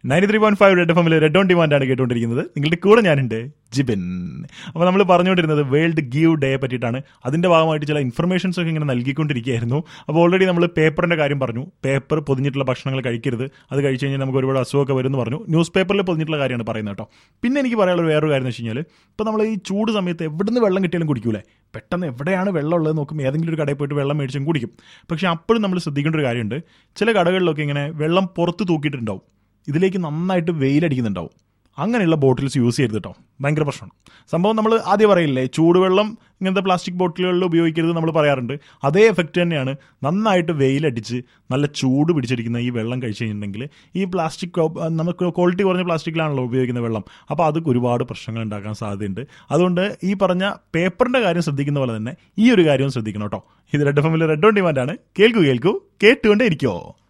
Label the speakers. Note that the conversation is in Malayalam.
Speaker 1: ninety three point five Red F എമ്മിൽ റെഡ് ഓൺ ഡിമാൻഡാണ് കേട്ടുകൊണ്ടിരിക്കുന്നത് നിങ്ങളുടെ കൂടെ ഞാനുണ്ട് ജിബിൻ അപ്പോൾ നമ്മൾ പറഞ്ഞുകൊണ്ടിരുന്നത് വേൾഡ് ഗീവ് ഡേ പറ്റിയിട്ടാണ് അതിന്റെ ഭാഗമായിട്ട് ചില ഇൻഫർമേഷൻസ് ഒക്കെ ഇങ്ങനെ നൽകിക്കൊണ്ടിരിക്കുകയായിരുന്നു അപ്പോൾ ഓൾറെഡി നമ്മൾ പേപ്പറിന്റെ കാര്യം പറഞ്ഞു പേപ്പർ പൊതിഞ്ഞിട്ടുള്ള ഭക്ഷണങ്ങൾ കഴിക്കരുത് അത് കഴിച്ചു കഴിഞ്ഞാൽ നമുക്ക് ഒരുപാട് അസുഖമൊക്കെ വരുമെന്ന് പറഞ്ഞു ന്യൂസ് പേപ്പറിൽ പൊതിഞ്ഞിട്ടുള്ള കാര്യമാണ് പറയുന്നത് കേട്ടോ പിന്നെ എനിക്ക് പറയാനുള്ള വേറൊരു കാര്യം എന്ന് വെച്ച് കഴിഞ്ഞാൽ ഇപ്പോൾ നമ്മൾ ഈ ചൂട് സമയത്ത് എവിടുന്ന് വെള്ളം കിട്ടിയാലും കുടിക്കൂലേ പെട്ടെന്ന് എവിടെയാണ് വെള്ളം ഉള്ളത് നോക്കും ഏതെങ്കിലും ഒരു കടയിൽ പോയിട്ട് വെള്ളം മേടിച്ചും കുടിക്കും പക്ഷേ അപ്പോഴും നമ്മൾ ശ്രദ്ധിക്കേണ്ട ഒരു കാര്യമുണ്ട് ചില കടകളിലൊക്കെ ഇങ്ങനെ വെള്ളം പുറത്ത് തൂക്കിയിട്ടുണ്ടാവും ഇതിലേക്ക് നന്നായിട്ട് വെയിലടിക്കുന്നുണ്ടാവും അങ്ങനെയുള്ള ബോട്ടിൽസ് യൂസ് ചെയ്യരുത് കേട്ടോ ഭയങ്കര പ്രശ്നമാണ് സംഭവം നമ്മൾ ആദ്യം പറയില്ലേ ചൂടുവെള്ളം ഇങ്ങനത്തെ പ്ലാസ്റ്റിക് ബോട്ടിലുകളിൽ ഉപയോഗിക്കരുത് നമ്മൾ പറയാറുണ്ട് അതേ എഫക്റ്റ് തന്നെയാണ് നന്നായിട്ട് വെയിലടിച്ച് നല്ല ചൂട് പിടിച്ചിരിക്കുന്ന ഈ വെള്ളം കഴിച്ചു കഴിഞ്ഞിട്ടുണ്ടെങ്കിൽ ഈ പ്ലാസ്റ്റിക് നമുക്ക് ക്വാളിറ്റി കുറഞ്ഞ പ്ലാസ്റ്റിക്കിലാണല്ലോ ഉപയോഗിക്കുന്ന വെള്ളം അപ്പോൾ അത് ഒരുപാട് പ്രശ്നങ്ങൾ ഉണ്ടാക്കാൻ സാധ്യതയുണ്ട് അതുകൊണ്ട് ഈ പറഞ്ഞ പേപ്പറിൻ്റെ കാര്യം ശ്രദ്ധിക്കുന്ന പോലെ തന്നെ ഈ ഒരു കാര്യവും ശ്രദ്ധിക്കണം കേട്ടോ ഇത് റെഡ് എഫ് എമ്മിൽ റെഡ് ഓൺ ഡിമാൻഡാണ് കേൾക്കൂ കേൾക്കൂ കേട്ടുകൊണ്ടേ ഇരിക്കുമോ